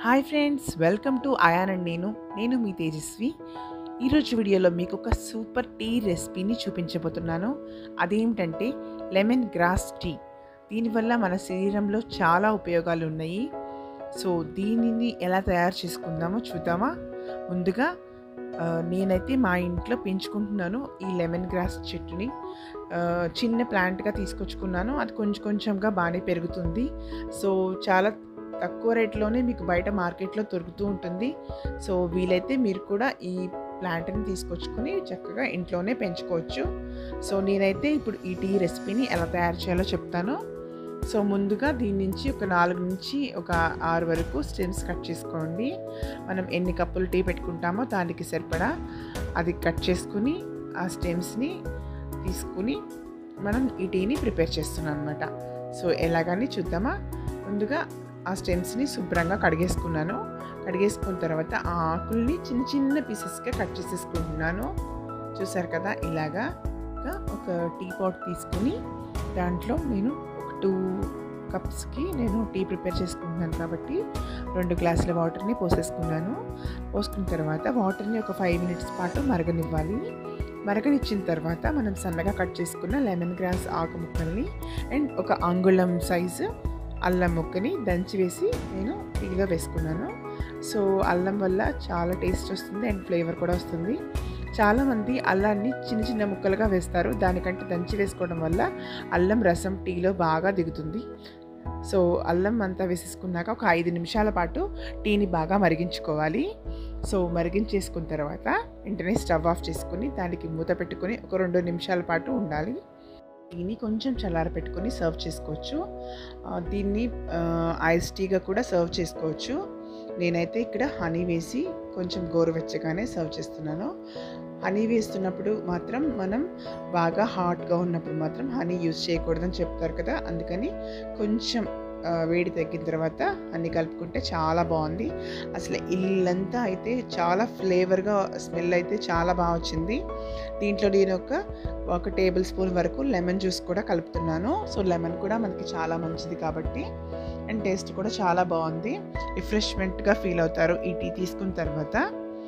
hi friends welcome to Ayan and నేను నేను మీ తేజస్వి ఈరోజు వీడియోలో మీకు ఒక సూపర్ టీ రెసిపీని చూపించబోతున్నాను అదేమిటంటే లెమన్ గ్రాస్ టీ దీనివల్ల మన శరీరంలో చాలా ఉపయోగాలు ఉన్నాయి సో దీనిని ఎలా తయారు చేసుకుందామో చూద్దామా ముందుగా ఆ, నేనైతే మా ఇంట్లో పెంచుకుంటున్నాను ఈ లెమన్ గ్రాస్ చెట్టుని ఆ, చిన్న ప్లాంట్గా తీసుకొచ్చుకున్నాను అది కొంచెం కొంచెంగా బాగానే పెరుగుతుంది సో చాలా తక్కువ రేట్లోనే మీకు బయట మార్కెట్లో దొరుకుతూ ఉంటుంది సో వీలైతే మీరు కూడా ఈ ప్లాంట్ని తీసుకొచ్చుకొని చక్కగా ఇంట్లోనే పెంచుకోవచ్చు సో నేనైతే ఇప్పుడు ఈ టీ రెసిపీని ఎలా తయారు చేయాలో చెప్తాను సో ముందుగా దీని నుంచి ఒక నాలుగు నుంచి ఒక ఆరు వరకు స్టెమ్స్ కట్ చేసుకోండి మనం ఎన్ని కప్పులు టీ పెట్టుకుంటామో దానికి సరిపడా అది కట్ చేసుకుని ఆ స్టెమ్స్ని తీసుకుని మనం ఈ టీని ప్రిపేర్ చేస్తున్నాం అనమాట సో ఎలాగని చూద్దామా ముందుగా ఆ స్టెమ్స్ని శుభ్రంగా కడిగేసుకున్నాను కడిగేసుకున్న తర్వాత ఆ ఆకుల్ని చిన్న చిన్న పీసెస్గా కట్ చేసేసుకుంటున్నాను చూసారు కదా ఇలాగా ఇంకా ఒక టీ పాట్ తీసుకుని దాంట్లో నేను ఒక టూ కప్స్కి నేను టీ ప్రిపేర్ చేసుకుంటున్నాను కాబట్టి రెండు గ్లాసుల వాటర్ని పోసేసుకున్నాను పోసుకున్న తర్వాత వాటర్ని ఒక ఫైవ్ మినిట్స్ పాటు మరగనివ్వాలి మరగనిచ్చిన తర్వాత మనం సన్నగా కట్ చేసుకున్న లెమన్ గ్రాస్ ఆకు ముక్కల్ని అండ్ ఒక అంగుళం సైజు అల్లం ముక్కని దంచి వేసి నేను టీలో వేసుకున్నాను సో అల్లం వల్ల చాలా టేస్ట్ వస్తుంది అండ్ ఫ్లేవర్ కూడా వస్తుంది చాలామంది అల్లాన్ని చిన్న చిన్న ముక్కలుగా వేస్తారు దానికంటే దంచి వేసుకోవడం వల్ల అల్లం రసం టీలో బాగా దిగుతుంది సో అల్లం అంతా వేసేసుకున్నాక ఒక ఐదు నిమిషాల పాటు టీని బాగా మరిగించుకోవాలి సో మరిగించేసుకున్న తర్వాత వెంటనే స్టవ్ ఆఫ్ చేసుకుని దానికి మూత పెట్టుకొని ఒక రెండు నిమిషాల పాటు ఉండాలి టీని కొంచెం చల్లార పెట్టుకొని సర్వ్ చేసుకోవచ్చు ఆ, దీన్ని ఐస్ టీగా కూడా సర్వ్ చేసుకోవచ్చు నేనైతే ఇక్కడ హనీ వేసి కొంచెం గోరువెచ్చగానే సర్వ్ చేస్తున్నాను హనీ వేస్తున్నప్పుడు మాత్రం మనం బాగా హాట్గా ఉన్నప్పుడు మాత్రం హనీ యూజ్ చేయకూడదని చెప్తారు కదా అందుకని కొంచెం ఆ, వేడి తగ్గిన తర్వాత హనీ కలుపుకుంటే చాలా బాగుంది అసలు ఇల్లంతా అయితే చాలా ఫ్లేవర్గా స్మెల్ అయితే చాలా బాగా వచ్చింది దీంట్లో నేను ఒక ఒక టేబుల్ స్పూన్ వరకు లెమన్ జ్యూస్ కూడా కలుపుతున్నాను సో లెమన్ కూడా మనకి చాలా మంచిది కాబట్టి అండ్ టేస్ట్ కూడా చాలా బాగుంది రిఫ్రెష్మెంట్గా ఫీల్ అవుతారు ఈ టీ తీసుకున్న తర్వాత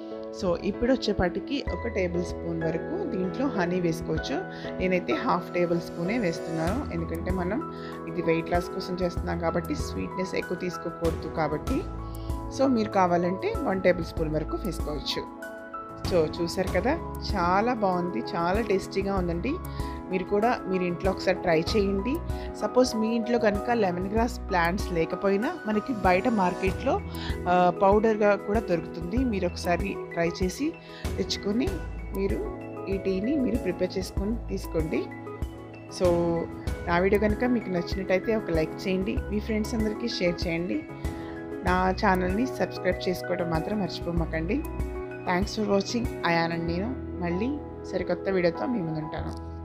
సో ఇప్పుడు వచ్చేపాటికి ఒక టేబుల్ స్పూన్ వరకు దీంట్లో హనీ వేసుకోవచ్చు నేనైతే హాఫ్ టేబుల్ స్పూనే వేస్తున్నాను ఎందుకంటే మనం ఇది వెయిట్ లాస్ కోసం చేస్తున్నాం కాబట్టి స్వీట్నెస్ ఎక్కువ తీసుకోకూడదు కాబట్టి సో మీరు కావాలంటే వన్ టేబుల్ స్పూన్ వరకు వేసుకోవచ్చు సో చూసారు కదా చాలా బాగుంది చాలా టేస్టీగా ఉందండి మీరు కూడా మీరు ఇంట్లో ఒకసారి ట్రై చేయండి సపోజ్ మీ ఇంట్లో కనుక లెమన్ గ్రాస్ ప్లాంట్స్ లేకపోయినా మనకి బయట మార్కెట్లో ఆ, పౌడర్గా కూడా దొరుకుతుంది మీరు ఒకసారి ట్రై చేసి తెచ్చుకొని మీరు ఈ టీని మీరు ప్రిపేర్ చేసుకొని తీసుకోండి సో నా వీడియో కనుక మీకు నచ్చినట్టయితే ఒక లైక్ చేయండి మీ ఫ్రెండ్స్ అందరికీ షేర్ చేయండి నా ఛానల్ని సబ్స్క్రైబ్ చేసుకోవడం మాత్రం మర్చిపోమాకండి థ్యాంక్స్ ఫర్ వాచింగ్ అయానండి నేను మళ్ళీ సరికొత్త వీడియోతో మీ ముందుంటాను